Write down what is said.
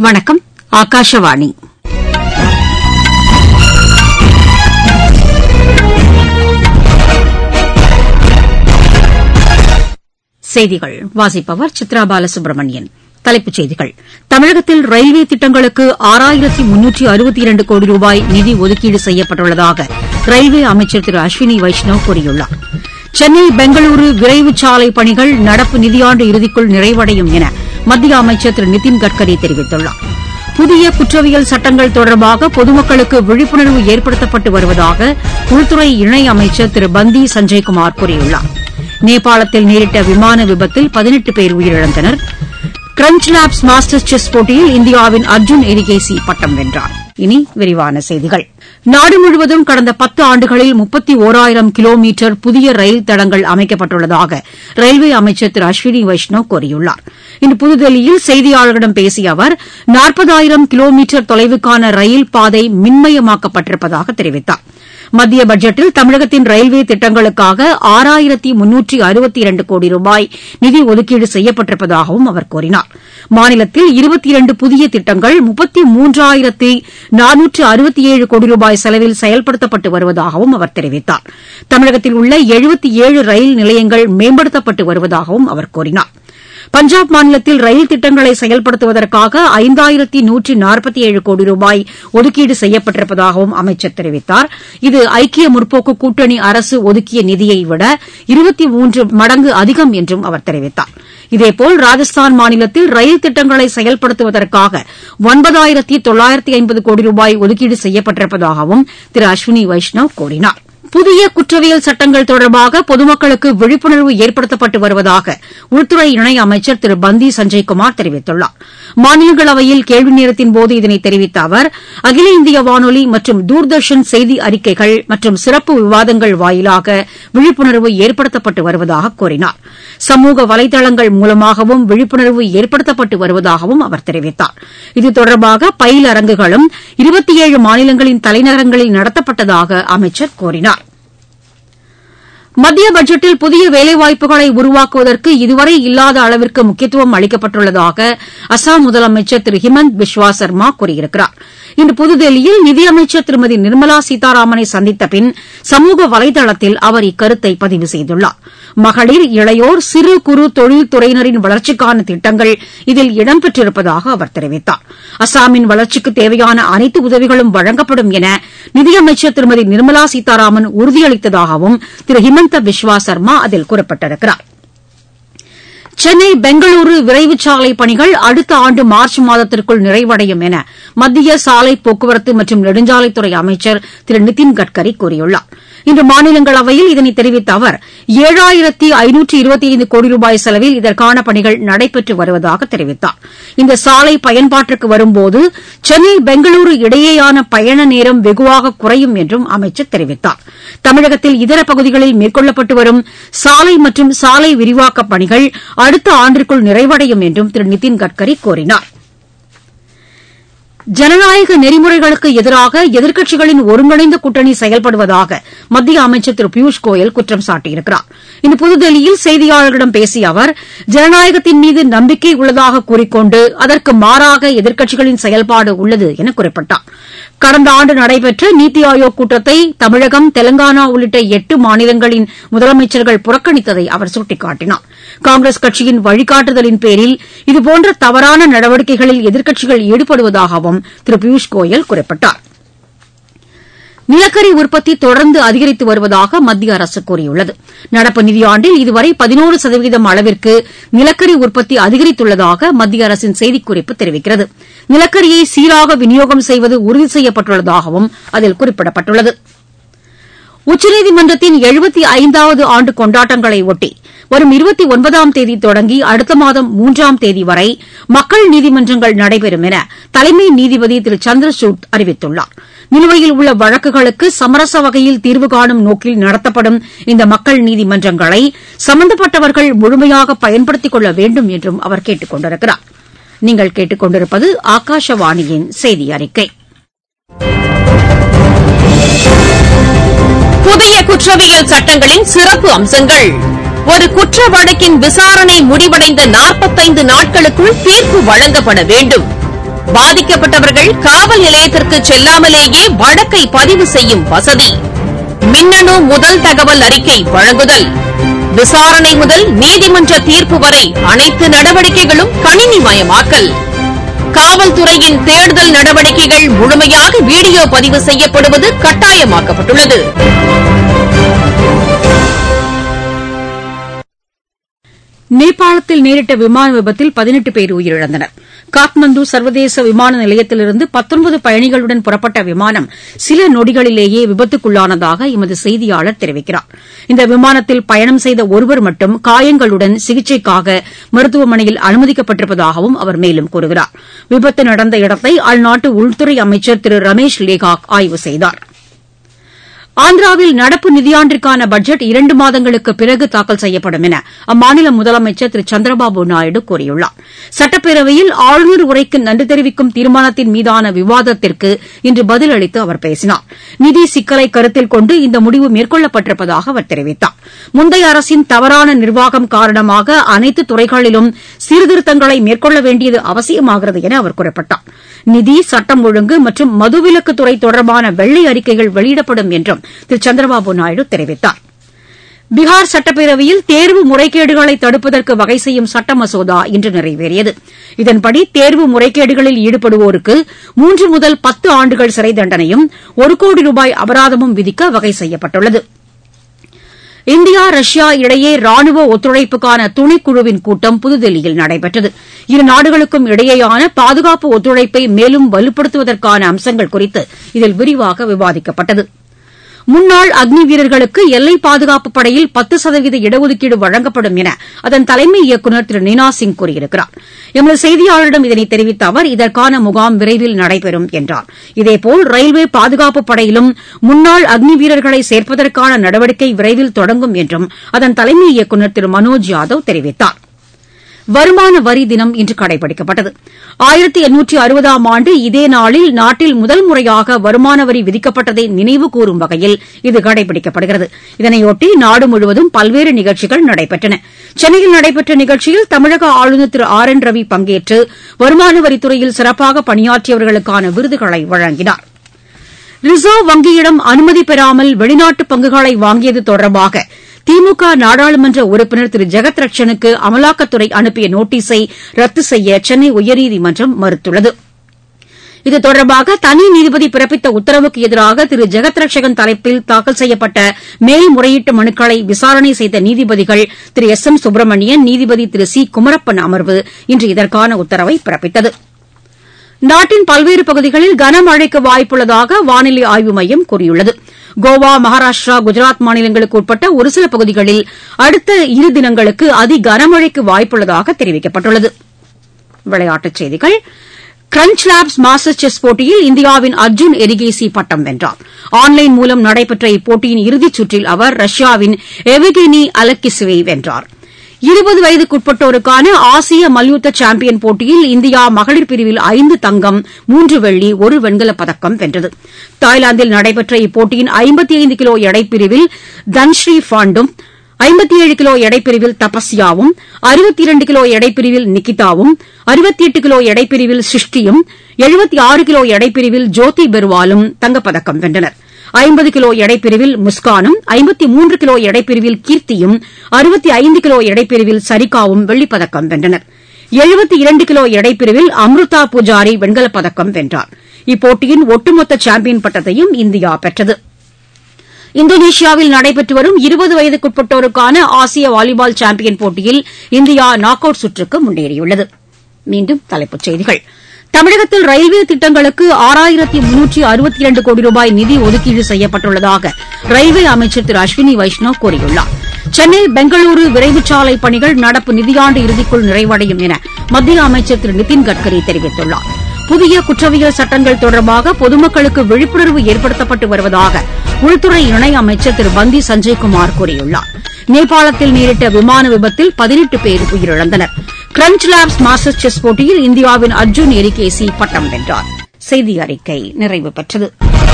வணக்கம் ஆகாஷவாணி செய்திகள் வாசிப்பவர் சித்ரா பாலசுப்ரமணியன் தலைப்புச் செய்திகள் தமிழகத்தில் ரயில்வே திட்டங்களுக்கு ஆறாயிரத்தி முன்னூற்றி அறுபத்தி இரண்டு கோடி ரூபாய் நிதி ஒதுக்கீடு செய்யப்பட்டுள்ளதாக ரயில்வே அமைச்சர் திரு அஸ்வினி வைஷ்ணவ் கூறியுள்ளார் சென்னை பெங்களூரு விரைவு சாலை பணிகள் நடப்பு நிதியாண்டு இறுதிக்குள் நிறைவடையும் என மத்திய அமைச்சர் திரு நிதின் கட்கரி தெரிவித்துள்ளார் புதிய குற்றவியல் சட்டங்கள் தொடர்பாக பொதுமக்களுக்கு விழிப்புணர்வு ஏற்படுத்தப்பட்டு வருவதாக உள்துறை இணையமைச்சர் திரு பந்தி சஞ்சய்குமார் கூறியுள்ளார் நேபாளத்தில் நேரிட்ட விமான விபத்தில் பதினெட்டு பேர் உயிரிழந்தனர் கிரன்ச் லேப்ஸ் மாஸ்டர்ஸ் செஸ் போட்டியில் இந்தியாவின் அர்ஜுன் எரிகேசி பட்டம் வென்றார் இனி விரிவான செய்திகள் நாடு முழுவதும் கடந்த பத்து ஆண்டுகளில் முப்பத்தி ஒராயிரம் கிலோமீட்டர் புதிய ரயில் தடங்கள் அமைக்கப்பட்டுள்ளதாக ரயில்வே அமைச்சர் திரு அஸ்வினி வைஷ்ணவ் கூறியுள்ளார் இன்று புதுதில்லியில் செய்தியாளர்களிடம் பேசிய அவர் நாற்பதாயிரம் கிலோமீட்டர் தொலைவுக்கான ரயில் பாதை மின்மயமாக்கப்பட்டிருப்பதாக தெரிவித்தார் மத்திய பட்ஜெட்டில் தமிழகத்தின் ரயில்வே திட்டங்களுக்காக ஆறாயிரத்தி முன்னூற்றி அறுபத்தி இரண்டு கோடி ரூபாய் நிதி ஒதுக்கீடு செய்யப்பட்டிருப்பதாகவும் அவர் கூறினார் மாநிலத்தில் இருபத்தி இரண்டு புதிய திட்டங்கள் முப்பத்தி மூன்றாயிரத்தி நானூற்று அறுபத்தி ஏழு கோடி ரூபாய் செலவில் செயல்படுத்தப்பட்டு வருவதாகவும் அவர் தெரிவித்தார் தமிழகத்தில் உள்ள எழுபத்தி ஏழு ரயில் நிலையங்கள் மேம்படுத்தப்பட்டு வருவதாகவும் அவர் கூறினார் பஞ்சாப் மாநிலத்தில் ரயில் திட்டங்களை செயல்படுத்துவதற்காக ஐந்தாயிரத்தி நூற்றி நாற்பத்தி ஏழு கோடி ரூபாய் ஒதுக்கீடு செய்யப்பட்டிருப்பதாகவும் அமைச்சர் தெரிவித்தார் இது ஐக்கிய முற்போக்கு கூட்டணி அரசு ஒதுக்கிய நிதியை விட இருபத்தி மூன்று மடங்கு அதிகம் என்றும் அவர் தெரிவித்தார் இதேபோல் ராஜஸ்தான் மாநிலத்தில் ரயில் திட்டங்களை செயல்படுத்துவதற்காக ஒன்பதாயிரத்தி தொள்ளாயிரத்தி ஐம்பது கோடி ரூபாய் ஒதுக்கீடு செய்யப்பட்டிருப்பதாகவும் திரு அஸ்வினி வைஷ்ணவ் கூறினார் புதிய குற்றவியல் சட்டங்கள் தொடர்பாக பொதுமக்களுக்கு விழிப்புணர்வு ஏற்படுத்தப்பட்டு வருவதாக உள்துறை இணையமைச்சர் திரு பந்தி சஞ்சய்குமார் தெரிவித்துள்ளார் மாநிலங்களவையில் கேள்வி நேரத்தின்போது இதனை தெரிவித்த அவர் அகில இந்திய வானொலி மற்றும் தூர்தர்ஷன் செய்தி அறிக்கைகள் மற்றும் சிறப்பு விவாதங்கள் வாயிலாக விழிப்புணர்வு ஏற்படுத்தப்பட்டு வருவதாக கூறினார் சமூக வலைதளங்கள் மூலமாகவும் விழிப்புணர்வு ஏற்படுத்தப்பட்டு வருவதாகவும் அவர் தெரிவித்தார் இது தொடர்பாக பயிலரங்குகளும் இருபத்தி ஏழு மாநிலங்களின் தலைநகரங்களில் நடத்தப்பட்டதாக அமைச்சர் கூறினார் மத்திய பட்ஜெட்டில் புதிய வேலைவாய்ப்புகளை உருவாக்குவதற்கு இதுவரை இல்லாத அளவிற்கு முக்கியத்துவம் அளிக்கப்பட்டுள்ளதாக அசாம் முதலமைச்சர் திரு ஹிமந்த் பிஸ்வா சர்மா கூறியிருக்கிறார் இன்று புதுதில்லியில் நிதியமைச்சர் திருமதி நிர்மலா சீதாராமனை சந்தித்த பின் சமூக வலைதளத்தில் அவர் இக்கருத்தை பதிவு செய்துள்ளார் மகளிர் இளையோர் சிறு குறு தொழில்துறையினரின் வளர்ச்சிக்கான திட்டங்கள் இதில் இடம்பெற்றிருப்பதாக அவர் தெரிவித்தார் அசாமின் வளர்ச்சிக்கு தேவையான அனைத்து உதவிகளும் வழங்கப்படும் என நிதியமைச்சர் திருமதி நிர்மலா சீதாராமன் உறுதியளித்ததாகவும் திரு ஹிமந்த பிஸ்வா சர்மா அதில் குறிப்பிட்டிருக்கிறார் சென்னை பெங்களூரு விரைவு சாலை பணிகள் அடுத்த ஆண்டு மார்ச் மாதத்திற்குள் நிறைவடையும் என மத்திய சாலை போக்குவரத்து மற்றும் நெடுஞ்சாலைத்துறை அமைச்சர் திரு நிதின் கட்கரி கூறியுள்ளார் இன்று மாநிலங்களவையில் இதனை தெரிவித்த அவர் ஏழாயிரத்தி ஐநூற்றி இருபத்தி ஐந்து கோடி ரூபாய் செலவில் இதற்கான பணிகள் நடைபெற்று வருவதாக தெரிவித்தார் இந்த சாலை பயன்பாட்டிற்கு வரும்போது சென்னை பெங்களூரு இடையேயான பயண நேரம் வெகுவாக குறையும் என்றும் அமைச்சர் தெரிவித்தார் தமிழகத்தில் இதர பகுதிகளில் மேற்கொள்ளப்பட்டு வரும் சாலை மற்றும் சாலை விரிவாக்கப் பணிகள் அடுத்த ஆண்டிற்குள் நிறைவடையும் என்றும் திரு நிதின் கட்கரி கூறினார் ஜனநாயக நெறிமுறைகளுக்கு எதிராக எதிர்க்கட்சிகளின் ஒருங்கிணைந்த கூட்டணி செயல்படுவதாக மத்திய அமைச்சர் திரு பியூஷ் கோயல் குற்றம் சாட்டியிருக்கிறார் இன்று புதுதில்லியில் செய்தியாளர்களிடம் பேசிய அவர் ஜனநாயகத்தின் மீது நம்பிக்கை உள்ளதாக கூறிக்கொண்டு அதற்கு மாறாக எதிர்க்கட்சிகளின் செயல்பாடு உள்ளது என குறிப்பிட்டார் கடந்த ஆண்டு நடைபெற்ற நீத்தி ஆயோக் கூட்டத்தை தமிழகம் தெலங்கானா உள்ளிட்ட எட்டு மாநிலங்களின் முதலமைச்சர்கள் புறக்கணித்ததை அவர் சுட்டிக்காட்டினார் காங்கிரஸ் கட்சியின் வழிகாட்டுதலின் பேரில் இதுபோன்ற தவறான நடவடிக்கைகளில் எதிர்க்கட்சிகள் ஈடுபடுவதாகவும் திரு பியூஷ் கோயல் குறிப்பிட்டார் நிலக்கரி உற்பத்தி தொடர்ந்து அதிகரித்து வருவதாக மத்திய அரசு கூறியுள்ளது நடப்பு நிதியாண்டில் இதுவரை பதினோரு சதவீதம் அளவிற்கு நிலக்கரி உற்பத்தி அதிகரித்துள்ளதாக மத்திய அரசின் செய்திக்குறிப்பு தெரிவிக்கிறது நிலக்கரியை சீராக விநியோகம் செய்வது உறுதி செய்யப்பட்டுள்ளதாகவும் அதில் குறிப்பிடப்பட்டுள்ளது உச்சநீதிமன்றத்தின் எழுபத்தி ஐந்தாவது ஆண்டு கொண்டாட்டங்களை ஒட்டி வரும் இருபத்தி ஒன்பதாம் தேதி தொடங்கி அடுத்த மாதம் மூன்றாம் தேதி வரை மக்கள் நீதிமன்றங்கள் நடைபெறும் என தலைமை நீதிபதி திரு சந்திரசூட் அறிவித்துள்ளார் நிலுவையில் உள்ள வழக்குகளுக்கு சமரச வகையில் தீர்வு காணும் நோக்கில் நடத்தப்படும் இந்த மக்கள் நீதிமன்றங்களை சம்பந்தப்பட்டவர்கள் முழுமையாக பயன்படுத்திக் கொள்ள வேண்டும் என்றும் அவர் கேட்டுக் கொண்டிருக்கிறார் நீங்கள் கேட்டுக் கொண்டிருப்பது ஆகாஷவாணியின் செய்தி அறிக்கை புதிய குற்றவியல் சட்டங்களின் சிறப்பு அம்சங்கள் ஒரு குற்ற வழக்கின் விசாரணை முடிவடைந்த நாற்பத்தைந்து நாட்களுக்குள் தீர்ப்பு வழங்கப்பட வேண்டும் பாதிக்கப்பட்டவர்கள் காவல் நிலையத்திற்கு செல்லாமலேயே வழக்கை பதிவு செய்யும் வசதி மின்னணு முதல் தகவல் அறிக்கை வழங்குதல் விசாரணை முதல் நீதிமன்ற தீர்ப்பு வரை அனைத்து நடவடிக்கைகளும் கணினிமயமாக்கல் காவல்துறையின் தேடுதல் நடவடிக்கைகள் முழுமையாக வீடியோ பதிவு செய்யப்படுவது கட்டாயமாக்கப்பட்டுள்ளது நேபாளத்தில் நேரிட்ட விமான விபத்தில் பதினெட்டு பேர் உயிரிழந்தனர் காத்மண்டு சர்வதேச விமான நிலையத்திலிருந்து பத்தொன்பது பயணிகளுடன் புறப்பட்ட விமானம் சில நொடிகளிலேயே விபத்துக்குள்ளானதாக எமது செய்தியாளர் தெரிவிக்கிறார் இந்த விமானத்தில் பயணம் செய்த ஒருவர் மட்டும் காயங்களுடன் சிகிச்சைக்காக மருத்துவமனையில் அனுமதிக்கப்பட்டிருப்பதாகவும் அவர் மேலும் கூறுகிறார் விபத்து நடந்த இடத்தை அந்நாட்டு உள்துறை அமைச்சர் திரு ரமேஷ் லேகாக் ஆய்வு செய்தாா் ஆந்திராவில் நடப்பு நிதியாண்டிற்கான பட்ஜெட் இரண்டு மாதங்களுக்கு பிறகு தாக்கல் செய்யப்படும் என அம்மாநில முதலமைச்சர் திரு சந்திரபாபு நாயுடு கூறியுள்ளார் சட்டப்பேரவையில் ஆளுநர் உரைக்கு நன்றி தெரிவிக்கும் தீர்மானத்தின் மீதான விவாதத்திற்கு இன்று பதிலளித்து அவர் பேசினார் நிதி சிக்கலை கருத்தில் கொண்டு இந்த முடிவு மேற்கொள்ளப்பட்டிருப்பதாக அவர் தெரிவித்தார் முந்தைய அரசின் தவறான நிர்வாகம் காரணமாக அனைத்து துறைகளிலும் சீர்திருத்தங்களை மேற்கொள்ள வேண்டியது அவசியமாகிறது என அவர் குறிப்பிட்டார் நிதி சட்டம் ஒழுங்கு மற்றும் மதுவிலக்குத்துறை தொடர்பான வெள்ளை அறிக்கைகள் வெளியிடப்படும் என்றும் திரு சந்திரபாபு நாயுடு தெரிவித்தார் பீகார் சட்டப்பேரவையில் தேர்வு முறைகேடுகளை தடுப்பதற்கு வகை செய்யும் சட்ட மசோதா இன்று நிறைவேறியது இதன்படி தேர்வு முறைகேடுகளில் ஈடுபடுவோருக்கு மூன்று முதல் பத்து ஆண்டுகள் சிறை தண்டனையும் ஒரு கோடி ரூபாய் அபராதமும் விதிக்க வகை செய்யப்பட்டுள்ளது இந்தியா ரஷ்யா இடையே ராணுவ ஒத்துழைப்புக்கான துணைக்குழுவின் கூட்டம் புதுதில்லியில் நடைபெற்றது இரு நாடுகளுக்கும் இடையேயான பாதுகாப்பு ஒத்துழைப்பை மேலும் வலுப்படுத்துவதற்கான அம்சங்கள் குறித்து இதில் விரிவாக விவாதிக்கப்பட்டது முன்னாள் அக்னி வீரர்களுக்கு எல்லை பாதுகாப்பு படையில் பத்து சதவீத இடஒதுக்கீடு வழங்கப்படும் என அதன் தலைமை இயக்குநர் திரு நீனா சிங் கூறியிருக்கிறார் எமது செய்தியாளரிடம் இதனை தெரிவித்த அவர் இதற்கான முகாம் விரைவில் நடைபெறும் என்றார் இதேபோல் ரயில்வே பாதுகாப்பு படையிலும் முன்னாள் அக்னி வீரர்களை சேர்ப்பதற்கான நடவடிக்கை விரைவில் தொடங்கும் என்றும் அதன் தலைமை இயக்குநர் திரு மனோஜ் யாதவ் தெரிவித்தாா் வருமான வரி தினம் இன்று கடைபிடிக்கப்பட்டது ஆயிரத்தி எண்ணூற்றி அறுபதாம் ஆண்டு இதே நாளில் நாட்டில் முதல் முறையாக வருமான வரி விதிக்கப்பட்டதை நினைவு கூறும் வகையில் இது கடைபிடிக்கப்படுகிறது இதனையொட்டி நாடு முழுவதும் பல்வேறு நிகழ்ச்சிகள் நடைபெற்றன சென்னையில் நடைபெற்ற நிகழ்ச்சியில் தமிழக ஆளுநர் திரு ஆர் என் ரவி பங்கேற்று வருமான வரித்துறையில் சிறப்பாக பணியாற்றியவர்களுக்கான விருதுகளை வழங்கினார் ரிசர்வ் வங்கியிடம் அனுமதி பெறாமல் வெளிநாட்டு பங்குகளை வாங்கியது தொடர்பாக திமுக நாடாளுமன்ற உறுப்பினர் திரு ஜெகத் ரட்சனுக்கு அமலாக்கத்துறை அனுப்பிய நோட்டீஸை ரத்து செய்ய சென்னை உயர்நீதிமன்றம் மறுத்துள்ளது இது தொடர்பாக தனி நீதிபதி பிறப்பித்த உத்தரவுக்கு எதிராக திரு ஜெகத் ரட்சகன் தலைப்பில் தாக்கல் செய்யப்பட்ட மேல்முறையீட்டு மனுக்களை விசாரணை செய்த நீதிபதிகள் திரு எஸ் எம் சுப்பிரமணியன் நீதிபதி திரு சி குமரப்பன் அமர்வு இன்று இதற்கான உத்தரவை பிறப்பித்தது நாட்டின் பல்வேறு பகுதிகளில் கனமழைக்கு வாய்ப்புள்ளதாக வானிலை ஆய்வு மையம் கூறியுள்ளது கோவா மகாராஷ்டிரா குஜராத் மாநிலங்களுக்கு உட்பட்ட ஒரு சில பகுதிகளில் அடுத்த இரு தினங்களுக்கு அதி கனமழைக்கு வாய்ப்புள்ளதாக தெரிவிக்கப்பட்டுள்ளது விளையாட்டுச் செய்திகள் கிரஞ்ச் லேப்ஸ் மாஸ்டர்ஸ் செஸ் போட்டியில் இந்தியாவின் அர்ஜுன் எரிகேசி பட்டம் வென்றார் ஆன்லைன் மூலம் நடைபெற்ற இப்போட்டியின் இறுதிச் சுற்றில் அவர் ரஷ்யாவின் எவிகெனி அலக்கிசுவை வென்றார் இருபது வயதுக்குட்பட்டோருக்கான ஆசிய மல்யுத்த சாம்பியன் போட்டியில் இந்தியா மகளிர் பிரிவில் ஐந்து தங்கம் மூன்று வெள்ளி ஒரு வெண்கலப் பதக்கம் வென்றது தாய்லாந்தில் நடைபெற்ற இப்போட்டியின் ஐம்பத்தி ஐந்து கிலோ எடைப்பிரிவில் தன்ஸ்ரீ ஃபாண்டும் ஐம்பத்தி ஏழு கிலோ எடைப்பிரிவில் தபஸ்யாவும் அறுபத்தி இரண்டு கிலோ எடைப்பிரிவில் நிகிதாவும் அறுபத்தி எட்டு கிலோ எடைப்பிரிவில் சிருஷ்டியும் எழுபத்தி ஆறு கிலோ எடைப்பிரிவில் ஜோதி பெர்வாலும் தங்கப்பதக்கம் வென்றனர் ஐம்பது கிலோ எடைப்பிரிவில் முஸ்கானும் ஐம்பத்தி மூன்று கிலோ எடைப்பிரிவில் கீர்த்தியும் அறுபத்தி ஐந்து கிலோ எடைப்பிரிவில் சரிகாவும் வெள்ளிப்பதக்கம் வென்றனர் எழுபத்தி இரண்டு கிலோ எடைப்பிரிவில் அம்ருதா பூஜாரி வெண்கலப் பதக்கம் வென்றார் இப்போட்டியின் ஒட்டுமொத்த சாம்பியன் பட்டத்தையும் இந்தியா பெற்றது இந்தோனேஷியாவில் நடைபெற்று வரும் இருபது வயதுக்குட்பட்டோருக்கான ஆசிய வாலிபால் சாம்பியன் போட்டியில் இந்தியா நாக் அவுட் சுற்றுக்கு முன்னேறியுள்ளது மீண்டும் தலைப்புச் செய்திகள் தமிழகத்தில் ரயில்வே திட்டங்களுக்கு ஆறாயிரத்தி முன்னூற்றி அறுபத்தி இரண்டு கோடி ரூபாய் நிதி ஒதுக்கீடு செய்யப்பட்டுள்ளதாக ரயில்வே அமைச்சர் திரு அஸ்வினி வைஷ்ணவ் கூறியுள்ளார் சென்னை பெங்களூரு விரைவுச் சாலை பணிகள் நடப்பு நிதியாண்டு இறுதிக்குள் நிறைவடையும் என மத்திய அமைச்சர் திரு நிதின் கட்கரி தெரிவித்துள்ளார் புதிய குற்றவியல் சட்டங்கள் தொடர்பாக பொதுமக்களுக்கு விழிப்புணர்வு ஏற்படுத்தப்பட்டு வருவதாக உள்துறை இணையமைச்சர் திரு பந்தி சஞ்சய்குமார் கூறியுள்ளார் நேபாளத்தில் நேரிட்ட விமான விபத்தில் பதினெட்டு பேர் உயிரிழந்தனர் கிரஞ்ச் லேப்ஸ் மாஸ்டர்ஸ் செஸ் போட்டியில் இந்தியாவின் அர்ஜுன் எரிகேசி பட்டம் வென்றார் செய்தி அறிக்கை நிறைவு பெற்றது